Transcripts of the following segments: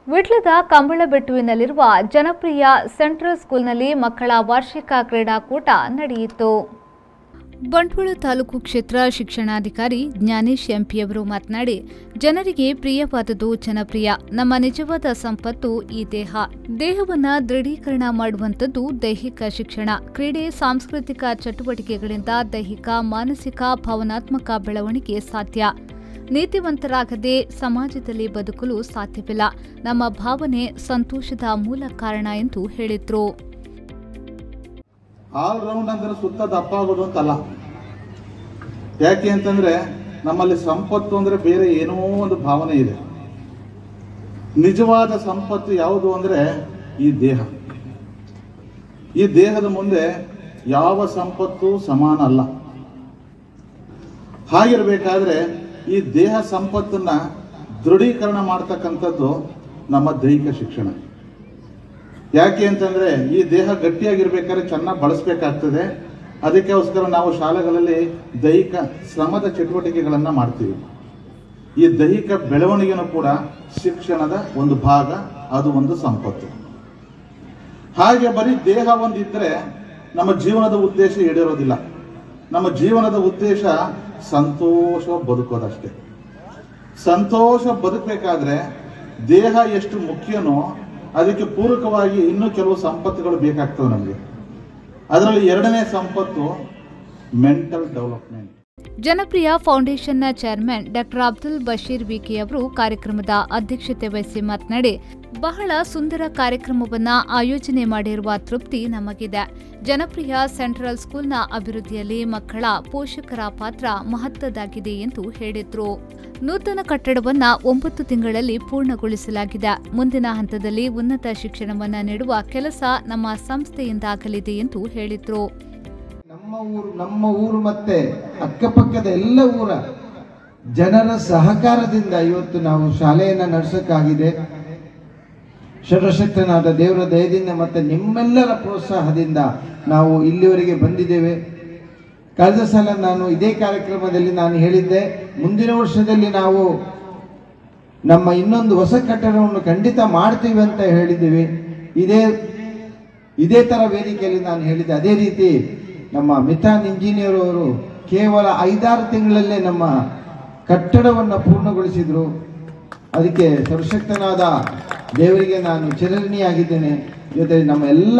ವಿಟ್ಲದ ಕಂಬಳಬೆಟ್ಟುವಿನಲ್ಲಿರುವ ಜನಪ್ರಿಯ ಸೆಂಟ್ರಲ್ ಸ್ಕೂಲ್ನಲ್ಲಿ ಮಕ್ಕಳ ವಾರ್ಷಿಕ ಕ್ರೀಡಾಕೂಟ ನಡೆಯಿತು ಬಂಟ್ವಾಳ ತಾಲೂಕು ಕ್ಷೇತ್ರ ಶಿಕ್ಷಣಾಧಿಕಾರಿ ಜ್ಞಾನೇಶ್ ಎಂಪಿಯವರು ಮಾತನಾಡಿ ಜನರಿಗೆ ಪ್ರಿಯವಾದುದು ಜನಪ್ರಿಯ ನಮ್ಮ ನಿಜವಾದ ಸಂಪತ್ತು ಈ ದೇಹ ದೇಹವನ್ನ ದೃಢೀಕರಣ ಮಾಡುವಂಥದ್ದು ದೈಹಿಕ ಶಿಕ್ಷಣ ಕ್ರೀಡೆ ಸಾಂಸ್ಕೃತಿಕ ಚಟುವಟಿಕೆಗಳಿಂದ ದೈಹಿಕ ಮಾನಸಿಕ ಭಾವನಾತ್ಮಕ ಬೆಳವಣಿಗೆ ಸಾಧ್ಯ ನೀತಿವಂತರಾಗದೆ ಸಮಾಜದಲ್ಲಿ ಬದುಕಲು ಸಾಧ್ಯವಿಲ್ಲ ನಮ್ಮ ಭಾವನೆ ಸಂತೋಷದ ಮೂಲ ಕಾರಣ ಎಂದು ಹೇಳಿದ್ರು ಆಲ್ ರೌಂಡ್ ಅಂದ್ರೆ ಸುತ್ತ ದಪ್ಪ ಆಗೋದು ಅಂತಲ್ಲ ಯಾಕೆ ಅಂತಂದ್ರೆ ನಮ್ಮಲ್ಲಿ ಸಂಪತ್ತು ಅಂದ್ರೆ ಬೇರೆ ಏನೋ ಒಂದು ಭಾವನೆ ಇದೆ ನಿಜವಾದ ಸಂಪತ್ತು ಯಾವುದು ಅಂದ್ರೆ ಈ ದೇಹ ಈ ದೇಹದ ಮುಂದೆ ಯಾವ ಸಂಪತ್ತು ಸಮಾನ ಅಲ್ಲ ಹಾಗಿರ್ಬೇಕಾದ್ರೆ ಈ ದೇಹ ಸಂಪತ್ತನ್ನ ದೃಢೀಕರಣ ಮಾಡ್ತಕ್ಕಂಥದ್ದು ನಮ್ಮ ದೈಹಿಕ ಶಿಕ್ಷಣ ಯಾಕೆ ಅಂತಂದ್ರೆ ಈ ದೇಹ ಗಟ್ಟಿಯಾಗಿರ್ಬೇಕಾದ್ರೆ ಚೆನ್ನಾಗಿ ಬಳಸಬೇಕಾಗ್ತದೆ ಅದಕ್ಕೋಸ್ಕರ ನಾವು ಶಾಲೆಗಳಲ್ಲಿ ದೈಹಿಕ ಶ್ರಮದ ಚಟುವಟಿಕೆಗಳನ್ನ ಮಾಡ್ತೀವಿ ಈ ದೈಹಿಕ ಬೆಳವಣಿಗೆನೂ ಕೂಡ ಶಿಕ್ಷಣದ ಒಂದು ಭಾಗ ಅದು ಒಂದು ಸಂಪತ್ತು ಹಾಗೆ ಬರೀ ದೇಹ ಒಂದಿದ್ರೆ ನಮ್ಮ ಜೀವನದ ಉದ್ದೇಶ ಈಡೇರೋದಿಲ್ಲ ನಮ್ಮ ಜೀವನದ ಉದ್ದೇಶ ಸಂತೋಷ ಬದುಕೋದಷ್ಟೇ ಸಂತೋಷ ಬದುಕಬೇಕಾದ್ರೆ ದೇಹ ಎಷ್ಟು ಮುಖ್ಯನೋ ಅದಕ್ಕೆ ಪೂರಕವಾಗಿ ಇನ್ನೂ ಕೆಲವು ಸಂಪತ್ತುಗಳು ಬೇಕಾಗ್ತವೆ ನಮಗೆ ಅದರಲ್ಲಿ ಎರಡನೇ ಸಂಪತ್ತು ಮೆಂಟಲ್ ಡೆವಲಪ್ಮೆಂಟ್ ಜನಪ್ರಿಯ ಫೌಂಡೇಶನ್ನ chairman doctor Abdul Basheer V K ಅವರು ಕಾರ್ಯಕ್ರಮದ ಅಧ್ಯಕ್ಷತೆ ವಹಿಸಿ ಮಾತನಾಡಿ ಬಹಳ ಸುಂದರ ಕಾರ್ಯಕ್ರಮವನ್ನ ಆಯೋಜನೆ ಮಾಡಿರುವ ತೃಪ್ತಿ ನಮಗಿದೆ ಜನಪ್ರಿಯ ಸೆಂಟ್ರಲ್ ಸ್ಕೂಲ್ನ ಅಭಿವೃದ್ಧಿಯಲ್ಲಿ ಮಕ್ಕಳ ಪೋಷಕರ ಪಾತ್ರ ಮಹತ್ವದಾಗಿದೆ ಎಂದು ಹೇಳಿದ್ರು ನೂತನ ಕಟ್ಟಡವನ್ನ ಒಂಬತ್ತು ತಿಂಗಳಲ್ಲಿ ಪೂರ್ಣಗೊಳಿಸಲಾಗಿದೆ ಮುಂದಿನ ಹಂತದಲ್ಲಿ ಉನ್ನತ ಶಿಕ್ಷಣವನ್ನ ನೀಡುವ ಕೆಲಸ ನಮ್ಮ ಸಂಸ್ಥೆಯಿಂದಾಗಲಿದೆ ಎಂದು ಹೇಳಿದ್ರು ನಮ್ಮ ಊರು ನಮ್ಮ ಊರು ಮತ್ತೆ ಅಕ್ಕಪಕ್ಕದ ಎಲ್ಲ ಊರ ಜನರ ಸಹಕಾರದಿಂದ ಇವತ್ತು ನಾವು ಶಾಲೆಯನ್ನ ನಡೆಸಕ್ಕಾಗಿದೆ ಸರ್ವಶಕ್ತನಾದ ದೇವರ ದಯದಿಂದ ಮತ್ತೆ ನಿಮ್ಮೆಲ್ಲರ ಪ್ರೋತ್ಸಾಹದಿಂದ ನಾವು ಇಲ್ಲಿವರೆಗೆ ಬಂದಿದ್ದೇವೆ ಕಳೆದ ಸಲ ನಾನು ಇದೇ ಕಾರ್ಯಕ್ರಮದಲ್ಲಿ ನಾನು ಹೇಳಿದ್ದೆ ಮುಂದಿನ ವರ್ಷದಲ್ಲಿ ನಾವು ನಮ್ಮ ಇನ್ನೊಂದು ಹೊಸ ಕಟ್ಟಡವನ್ನು ಖಂಡಿತ ಮಾಡ್ತೀವಿ ಅಂತ ಹೇಳಿದ್ದೀವಿ ಇದೇ ಇದೇ ತರ ವೇದಿಕೆಯಲ್ಲಿ ನಾನು ಹೇಳಿದ್ದೆ ಅದೇ ರೀತಿ ನಮ್ಮ ಮಿಥಾನ್ ಇಂಜಿನಿಯರ್ ಅವರು ಕೇವಲ ಐದಾರು ತಿಂಗಳಲ್ಲೇ ನಮ್ಮ ಕಟ್ಟಡವನ್ನು ಪೂರ್ಣಗೊಳಿಸಿದ್ರು ಅದಕ್ಕೆ ಸರ್ವಶಕ್ತನಾದ ದೇವರಿಗೆ ನಾನು ಚಿರಋಣಿಯಾಗಿದ್ದೇನೆ ಜೊತೆಗೆ ನಮ್ಮ ಎಲ್ಲ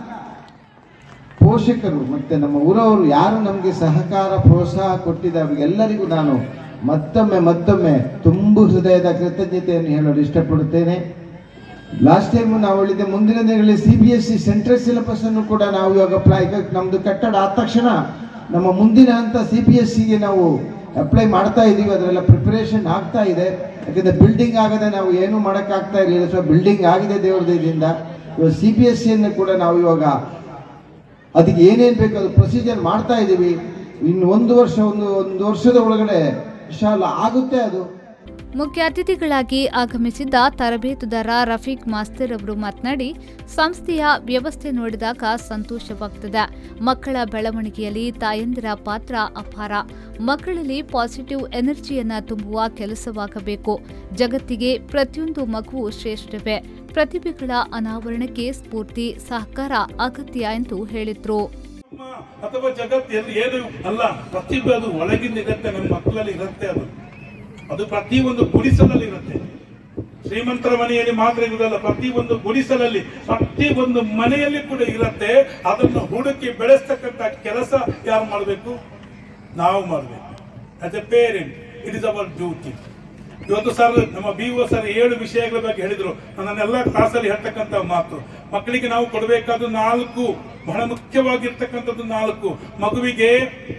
ಪೋಷಕರು ಮತ್ತೆ ನಮ್ಮ ಊರವರು ಯಾರು ನಮಗೆ ಸಹಕಾರ ಪ್ರೋತ್ಸಾಹ ಕೊಟ್ಟಿದ್ದಾರೆ ಅವರಿಗೆಲ್ಲರಿಗೂ ನಾನು ಮತ್ತೊಮ್ಮೆ ಮತ್ತೊಮ್ಮೆ ತುಂಬು ಹೃದಯದ ಕೃತಜ್ಞತೆಯನ್ನು ಹೇಳಲು ಇಷ್ಟಪಡುತ್ತೇನೆ ಲಾಸ್ಟ್ ಟೈಮ್ ನಾವು ಹೇಳಿದ್ದೆ ಮುಂದಿನ ದಿನಗಳಲ್ಲಿ C B S C central syllabus ಅನ್ನು ಕೂಡ ನಾವು ಇವಾಗ ಅಪ್ಲೈ ನಮ್ದು ಕಟ್ಟಡ ಆದ ತಕ್ಷಣ ನಮ್ಮ ಮುಂದಿನ ಹಂತ ಸಿ ಬಿ ಎಸ್ ಸಿಗೆ ನಾವು ಅಪ್ಲೈ ಮಾಡ್ತಾ ಇದ್ದೀವಿ ಅದರೆಲ್ಲ ಪ್ರಿಪರೇಷನ್ ಆಗ್ತಾ ಇದೆ ಯಾಕಂದ್ರೆ ಬಿಲ್ಡಿಂಗ್ ಆಗದೆ ನಾವು ಏನು ಮಾಡೋಕ್ಕಾಗ್ತಾ ಇರಲಿಲ್ಲ ಸೊ ಬಿಲ್ಡಿಂಗ್ ಆಗಿದೆ ದೇವರ ದಯದಿಂದ ಇವಾಗ ಸಿ ಬಿ ಎಸ್ ಸಿಯನ್ನು ಕೂಡ ನಾವು ಇವಾಗ ಅದಕ್ಕೆ ಏನೇನು ಬೇಕು ಅದು ಪ್ರೊಸೀಜರ್ ಮಾಡ್ತಾ ಇದ್ದೀವಿ ಇನ್ನು ಒಂದು ವರ್ಷ ಒಂದು ಒಂದು ವರ್ಷದ ಒಳಗಡೆ ಶಾಲ ಆಗುತ್ತೆ ಅದು ಮುಖ್ಯ ಅತಿಥಿಗಳಾಗಿ ಆಗಮಿಸಿದ್ದ ತರಬೇತುದಾರ ರಫೀಕ್ ಮಾಸ್ತರ್ ಅವರು ಮಾತನಾಡಿ ಸಂಸ್ಥೆಯ ವ್ಯವಸ್ಥೆ ನೋಡಿದಾಗ ಸಂತೋಷವಾಗ್ತದೆ ಮಕ್ಕಳ ಬೆಳವಣಿಗೆಯಲ್ಲಿ ತಾಯಂದಿರ ಪಾತ್ರ ಅಪಾರ ಮಕ್ಕಳಲ್ಲಿ ಪಾಸಿಟಿವ್ ಎನರ್ಜಿಯನ್ನ ತುಂಬುವ ಕೆಲಸವಾಗಬೇಕು ಜಗತ್ತಿಗೆ ಪ್ರತಿಯೊಂದು ಮಗುವು ಶ್ರೇಷ್ಠವೇ ಪ್ರತಿಭೆಗಳ ಅನಾವರಣಕ್ಕೆ ಸ್ಫೂರ್ತಿ ಸಹಕಾರ ಅಗತ್ಯ ಎಂದು ಹೇಳಿದ್ರು ನಮ್ಮ ಅಥವಾ ಜಗತ್ತು ಎಲ್ಲಿ ಏನು ಅಲ್ಲ ಪ್ರತಿಭೆ ಅದು ಒಳಗಿಂದ ಇರುತ್ತೆ ನಮ್ಮ ಮಕ್ಕಳಲ್ಲಿ ಇರುತ್ತೆ ಅದು ಅದು ಪ್ರತಿ ಒಂದು ಗುಡಿಸಲಲ್ಲಿ ಇರುತ್ತೆ ಶ್ರೀಮಂತರ ಮನೆಯಲ್ಲಿ ಮಾತ್ರ ಇರುವುದಲ್ಲ ಪ್ರತಿ ಒಂದು ಗುಡಿಸಲಲ್ಲಿ ಪ್ರತಿ ಒಂದು ಮನೆಯಲ್ಲಿ ಕೂಡ ಇರುತ್ತೆ ಅದನ್ನು ಹುಡುಕಿ ಬೆಳೆಸ್ತಕ್ಕಂತ ಕೆಲಸ ಯಾರು ಮಾಡಬೇಕು ನಾವು ಮಾಡಬೇಕು as a parent it is our duty ಇವತ್ತು ಸರ್ ನಮ್ಮ ಬಿ ಒ ಸರ್ ಏಳು ವಿಷಯಗಳ ಬಗ್ಗೆ ಹೇಳಿದ್ರು ನನ್ನೆಲ್ಲ ಕ್ಲಾಸಲ್ಲಿ ಹೇಳ್ತಕ್ಕಂಥ ಮಾತು ಮಕ್ಕಳಿಗೆ ನಾವು ಕೊಡಬೇಕಾದ ನಾಲ್ಕು ಬಹಳ ಮುಖ್ಯವಾಗಿರ್ತಕ್ಕಂಥದ್ದು ನಾಲ್ಕು ಮಗುವಿಗೆ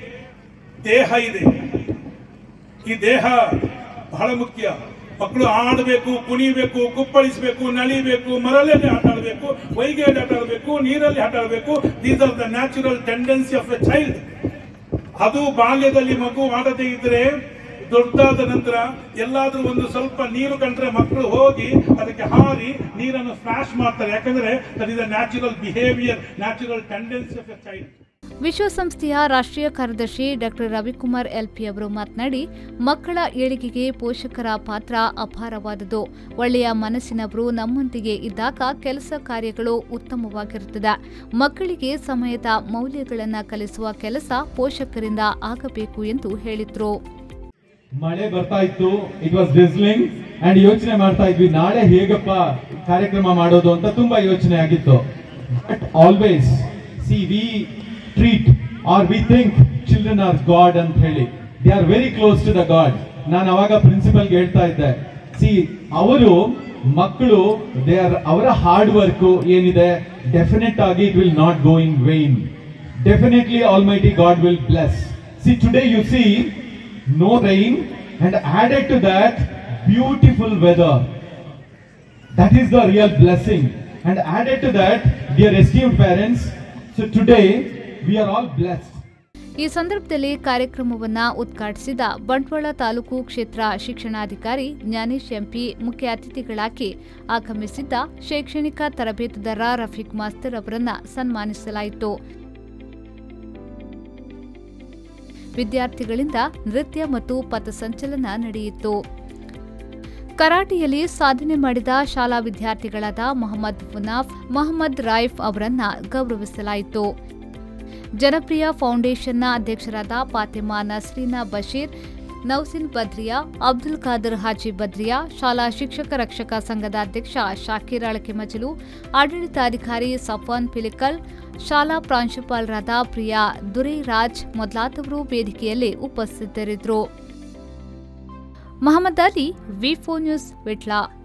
ದೇಹ ಇದೆ ಈ ದೇಹ ಬಹಳ ಮುಖ್ಯ ಮಕ್ಕಳು ಆಡಬೇಕು ಕುಣಿಬೇಕು ಕುಪ್ಪಳಿಸಬೇಕು ನಲಿಬೇಕು ಮರಳಲ್ಲಿ ಆಟ ಆಡಬೇಕು ವೈಗೆಯಲ್ಲಿ ಆಟ ಆಡಬೇಕು ನೀರಲ್ಲಿ ಆಟ ಆಡಬೇಕು these are the natural tendency of a child ಅದು ಬಾಲ್ಯದಲ್ಲಿ ಮಗು ಆಡದೇ ಇದ್ರೆ ದೊಡ್ಡದಾದ ನಂತರ ಎಲ್ಲಾದ್ರೂ ಒಂದು ಸ್ವಲ್ಪ ನೀರು ಕಂಡ್ರೆ ಮಕ್ಕಳು ಹೋಗಿ ಅದಕ್ಕೆ ಹಾರಿ ನೀರನ್ನು ಸ್ಮ್ಯಾಶ್ ಮಾಡ್ತಾರೆ ಯಾಕಂದ್ರೆ that is a natural behaviour natural tendency of a child ವಿಶ್ವಸಂಸ್ಥೆಯ ರಾಷ್ಟ್ರೀಯ ಕಾರ್ಯದರ್ಶಿ ಡಾಕ್ಟರ್ ರವಿಕುಮಾರ್ ಎಲ್ಪಿ ಅವರು ಮಾತನಾಡಿ ಮಕ್ಕಳ ಏಳಿಗೆಗೆ ಪೋಷಕರ ಪಾತ್ರ ಅಪಾರವಾದುದು ಒಳ್ಳೆಯ ಮನಸ್ಸಿನವರು ನಮ್ಮೊಂದಿಗೆ ಇದ್ದಾಗ ಕೆಲಸ ಕಾರ್ಯಗಳು ಉತ್ತಮವಾಗಿರುತ್ತದೆ ಮಕ್ಕಳಿಗೆ ಸಮಯದ ಮೌಲ್ಯಗಳನ್ನು ಕಲಿಸುವ ಕೆಲಸ ಪೋಷಕರಿಂದ ಆಗಬೇಕು ಎಂದು ಹೇಳಿದರು ಮಳೆ ಬರ್ತಾ ಇತ್ತು ಇಟ್ ವಾಸ್ ಡಿಸ್ಲಿಂಗ್ ಅಂಡ್ ಯೋಚನೆ ಮಾಡ್ತಾ ಇದ್ವಿ ನಾಳೆ ಹೇಗಪ್ಪ ಕಾರ್ಯಕ್ರಮ ಮಾಡೋದು ಅಂತ ತುಂಬಾ ಯೋಚನೆ ಆಗಿತ್ತು but always see we treat are we think children are god ಅಂತ ಹೇಳಿ they are very close to the god ನಾನು ಅವಾಗ ಪ್ರಿನ್ಸಿಪಲ್ಗೆ ಹೇಳ್ತಾ ಇದ್ದೆ ಸಿ ಅವರು ಮಕ್ಕಳು ದೇ ಆರ್ ಅವರ ಹಾರ್ಡ್ ವರ್ಕ್ ಏನಿದೆ ಡೆಫಿನೆಟ್ ಆಗಿ it will not go in vain definitely almighty god will bless see today you see no rain and added to that beautiful weather that is the real blessing and added to that dear esteemed parents so today we are all blessed ಈ ಸಂದರ್ಭದಲ್ಲಿ ಕಾರ್ಯಕ್ರಮವನ್ನು ಉದ್ಘಾಟಿಸಿದ ಬಂಟ್ವಾಳ ತಾಲೂಕು ಕ್ಷೇತ್ರ ಶಿಕ್ಷಣಾಧಿಕಾರಿ Gyanesh MP ಮುಖ್ಯ ಅತಿಥಿಗಳಾಗಿ ಆಗಮಿಸಿದ್ದ ಶೈಕ್ಷಣಿಕ ತರಬೇತುದಾರ ರಫೀಕ್ ಮಾಸ್ತರ್ ಅವರನ್ನ ಸನ್ಮಾನಿಸಲಾಯಿತು ವಿದ್ಯಾರ್ಥಿಗಳಿಂದ ನೃತ್ಯ ಮತ್ತು ಪಥಸಂಚಲನ ನಡೆಯಿತು ಕರಾಟೆಯಲ್ಲಿ ಸಾಧನೆ ಮಾಡಿದ ಶಾಲಾ ವಿದ್ಯಾರ್ಥಿಗಳಾದ ಮೊಹಮ್ಮದ್ ಮುನಾಫ್ ಮೊಹಮ್ಮದ್ ರಾಯಿಫ್ ಅವರನ್ನ ಗೌರವಿಸಲಾಯಿತು ಜನಪ್ರಿಯ ಫೌಂಡೇಶನ್ನ ಅಧ್ಯಕ್ಷರಾದ ಫಾತಿಮಾ ನಸ್ರೀನಾ ಬಶೀರ್ ನೌಸಿನ್ ಬದ್ರಿಯಾ ಅಬ್ದುಲ್ ಖಾದರ್ ಹಾಜಿ ಬದ್ರಿಯಾ ಶಾಲಾ ಶಿಕ್ಷಕ ರಕ್ಷಕ ಸಂಘದ ಅಧ್ಯಕ್ಷ ಶಾಕೀರ್ ಅಳಕೆ ಮಜಲು ಆಡಳಿತಾಧಿಕಾರಿ ಸಫಾನ್ ಪಿಲಿಕಲ್ ಶಾಲಾ ಪ್ರಾಂಶುಪಾಲರಾದ ಪ್ರಿಯಾ ದುರೈರಾಜ್ ಮೊದಲಾದವರು ವೇದಿಕೆಯಲ್ಲಿ ಉಪಸ್ಥಿತರಿದ್ದರು ಮಹಮ್ಮದ್ ಅಲಿ ವಿ ನ್ಯೂಸ್ ವಿಟ್ಲ